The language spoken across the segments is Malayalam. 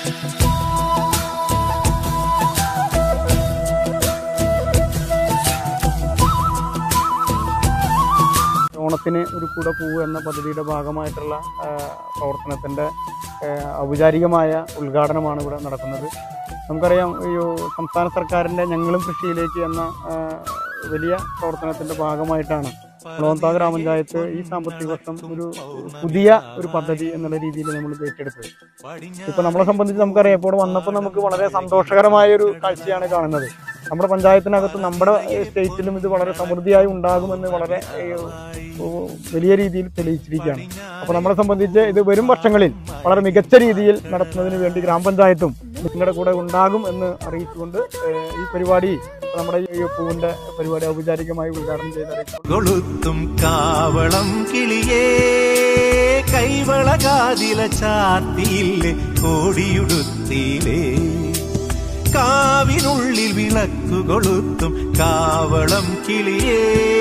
ഓണത്തിന് ഒരു കൂട പൂവ് എന്ന പദ്ധതിയുടെ ഭാഗമായിട്ടുള്ള ആ, പ്രവർത്തനത്തിൻ്റെ ആ, ഔപചാരികമായ ഉദ്ഘാടനമാണ് ഇവിടെ നടക്കുന്നത് നമുക്കറിയാം ഈ സംസ്ഥാന സർക്കാരിൻ്റെ ഞങ്ങളും കൃഷിയിലേക്ക് എന്ന ആ, വലിയ പ്രവർത്തനത്തിൻ്റെ ഭാഗമായിട്ടാണ് കുളവന്ത ഗ്രാമപഞ്ചായത്ത് ഈ സാമ്പത്തിക വർഷം ഒരു പുതിയ ഒരു പദ്ധതി എന്നുള്ള രീതിയിൽ നമ്മൾ ഏറ്റെടുത്തത് ഇപ്പൊ നമ്മളെ സംബന്ധിച്ച് നമുക്കറിയാം ഇപ്പോൾ ഇവിടെ വന്നപ്പോൾ നമുക്ക് വളരെ സന്തോഷകരമായ ഒരു കാഴ്ചയാണ് കാണുന്നത് നമ്മുടെ പഞ്ചായത്തിനകത്ത് നമ്മുടെ ഏഹ്, സ്റ്റേറ്റിലും ഇത് വളരെ സമൃദ്ധിയായി ഉണ്ടാകുമെന്ന് വളരെ ഏഹ്, ഓ- വലിയ രീതിയിൽ തെളിയിച്ചിരിക്കുകയാണ് അപ്പോൾ നമ്മളെ സംബന്ധിച്ച് ഇത് വരും വർഷങ്ങളിൽ വളരെ മികച്ച രീതിയിൽ നടത്തുന്നതിന് വേണ്ടി ഗ്രാമപഞ്ചായത്തും നിങ്ങളുടെ കൂടെ ഉണ്ടാകും എന്ന് അറിയിച്ചുകൊണ്ട് ഏഹ്, ഈ പരിപാടി നമ്മുടെ ഈ പൂവിന്റെ പരിപാടി ഔപചാരികമായി ഉദ്ഘാടനം ചെയ്ത് അറിയിച്ചു കൊളുത്തും കാവളം കിളിയേ കൈവളകാതില ചാത്തിയില്ലേ കോടിയുടുത്തിയിലേ കാവിനുള്ളിൽ വിളക്കു കൊളുത്തും കാവളം കിളിയേ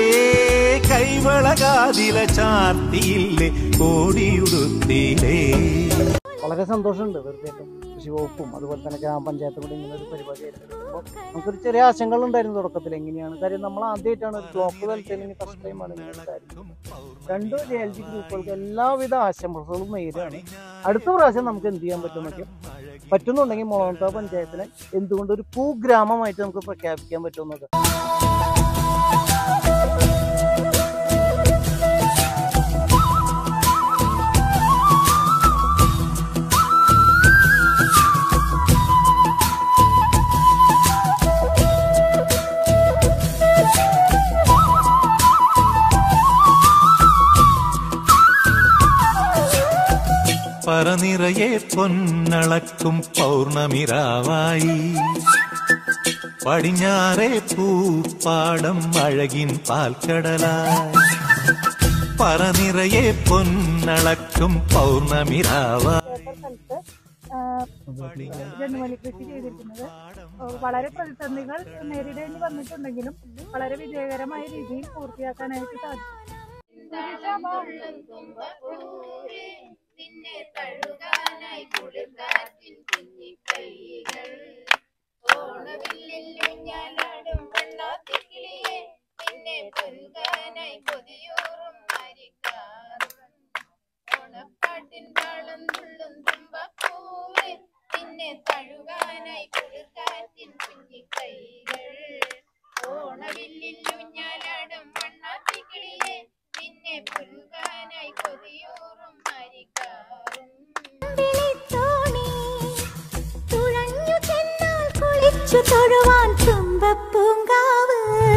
കൈവളകാതില ചാർത്തിയില്ലേ കോടിയുടുത്തിയിലേ വളരെ സന്തോഷമുണ്ട് തീർച്ചയായിട്ടും കൃഷി വകുപ്പും അതുപോലെ തന്നെ ഗ്രാമപഞ്ചായത്തും കൂടി ഇങ്ങനെ ഒരു പരിപാടി ഏറ്റെടുക്കുമ്പോൾ നമുക്കൊരു ചെറിയ ആശങ്കകൾ ഉണ്ടായിരുന്നു തുടക്കത്തിൽ എങ്ങനെയാണ് കാര്യം നമ്മൾ ആദ്യമായിട്ടാണ് ഒരു ബ്ലോക്ക് തലത്തിൽ ഇനി ഫസ്റ്റ് ടൈമാണ് ഇങ്ങനെ ഒരു കാര്യം രണ്ട് ജെ എൽ ജി ഗ്രൂപ്പുകൾക്ക് എല്ലാവിധ ആശംസകളും നേരാണ് അടുത്ത പ്രാവശ്യം നമുക്ക് എന്ത് ചെയ്യാൻ പറ്റുമെന്നൊക്കെ പറ്റുന്നുണ്ടെങ്കിൽ മുളവന്ത പഞ്ചായത്തിനെ എന്തുകൊണ്ട് ഒരു ഭൂഗ്രാമമായിട്ട് നമുക്ക് പ്രഖ്യാപിക്കാൻ പറ്റുമെന്നൊക്കെ പറനിറയെ പൊന്നളക്കും പൗർണമിരാവായി പടിഞ്ഞാറെ പൂപ്പാടം അഴകിൻ പാൽക്കടലായി പറനിറയെ പൊന്നളക്കും പൗർണമിരാവായി ജന്മലി കൃഷി ചെയ്തിരിക്കുന്നത് ഏഹ് വളരെ പ്രതിസന്ധികൾ നേരിടേണ്ടി വന്നിട്ടുണ്ടെങ്കിലും വളരെ വിജയകരമായ രീതിയിൽ പൂർത്തിയാക്കാനായിട്ട് സാധിച്ചു നിന്നെ തഴുകാനായി കുളിർക്കാറ്റിൻ കുഞ്ഞിക്കൈകൾ ഓണവില്ലിൽ ഞാനാടും പെണ്ണാത്തിക്കിളിയെ നിന്നെ പൊൻകാനായി കൊതിയൂറും മരിക്കാറും ഓണപ്പാട്ടിൻ താളം തുള്ളും തുമ്പപ്പൂവേ നിന്നെ തഴുകാനായി കുളിർക്കാറ്റിൻ കുഞ്ഞിക്കൈകൾ ഓണവില്ലിൽ ഞാനാടും പെണ്ണാത്തിക്കിളിയെ നിന്നെ പുൽകാനായി കൊതിയൂറും മരിക്കാറും തോണി തുഴഞ്ഞു ചെന്നാൽ കുളിച്ചു തൊഴുവാൻ തുമ്പപ്പൂങ്കാവ്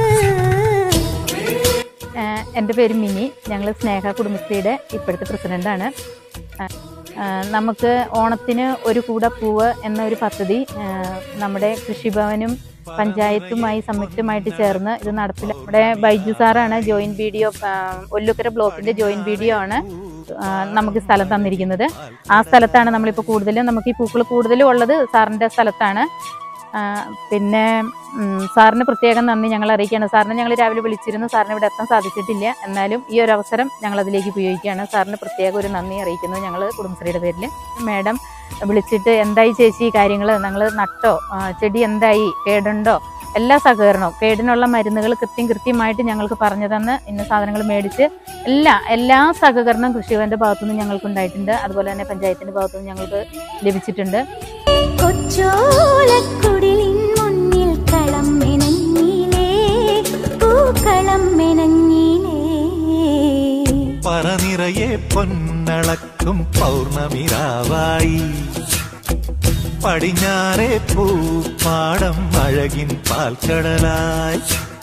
ആഹ് എൻ്റെ പേര് മിനി ഞങ്ങൾ സ്നേഹ കുടുംബശ്രീയുടെ ഇപ്പോഴത്തെ പ്രസിഡൻ്റാണ് നമുക്ക് ഓണത്തിന് ഒരു കൂട പൂവ് എന്ന ഒരു പദ്ധതി ആഹ് നമ്മുടെ കൃഷിഭവനും പഞ്ചായത്തുമായി സംയുക്തമായിട്ട് ചേർന്ന് ഇത് നടപ്പില നമ്മുടെ ബൈജു സാറാണ് joint B D O Ollukkara ബ്ലോക്കിന്റെ ജോയിന്റ് ബി ഡി ഒ ആണ് ആഹ് നമുക്ക് സ്ഥലം തന്നിരിക്കുന്നത് ആ സ്ഥലത്താണ് നമ്മളിപ്പോൾ കൂടുതലും നമുക്ക് ഈ പൂക്കൾ കൂടുതലും ഉള്ളത് സാറിൻ്റെ സ്ഥലത്താണ് ആ, പിന്നെ ഉം, സാറിന് പ്രത്യേകം നന്ദി ഞങ്ങൾ അറിയിക്കുകയാണ് സാറിനെ ഞങ്ങൾ രാവിലെ വിളിച്ചിരുന്നു സാറിന് ഇവിടെ എത്താൻ സാധിച്ചിട്ടില്ല എന്നാലും ഈ ഒരു അവസരം ഞങ്ങൾ അതിലേക്ക് ഉപയോഗിക്കുകയാണ് സാറിന് പ്രത്യേക ഒരു നന്ദി അറിയിക്കുന്നത് ഞങ്ങൾ കുടുംബശ്രീയുടെ പേരിൽ മാഡം വിളിച്ചിട്ട് എന്തായി ചേച്ചി കാര്യങ്ങൾ ഞങ്ങൾ നട്ടോ ആ, ചെടി എന്തായി കേടുണ്ടോ എല്ലാ സഹകരണവും കേടിനുള്ള മരുന്നുകൾ കൃത്യം കൃത്യമായിട്ട് ഞങ്ങൾക്ക് പറഞ്ഞു തന്ന് ഇന്ന സാധനങ്ങൾ മേടിച്ച് എല്ലാ എല്ലാ സഹകരണവും കൃഷിഭവന്റെ ഭാഗത്തുനിന്ന് ഞങ്ങൾക്ക് ഉണ്ടായിട്ടുണ്ട് അതുപോലെ തന്നെ പഞ്ചായത്തിന്റെ ഭാഗത്തുനിന്ന് ഞങ്ങൾക്ക് ലഭിച്ചിട്ടുണ്ട് കൊച്ചോലക്കുടിലിൻ മുന്നിൽ കളം മെനഞ്ഞിലേ പൂക്കളം മെനഞ്ഞിലേ പറനിറയെ പൊന്നളക്കും പൗർണമിരാവായി പടിഞ്ഞാറെ പൂപ്പാടം അഴകിൻ പാൽക്കടലായി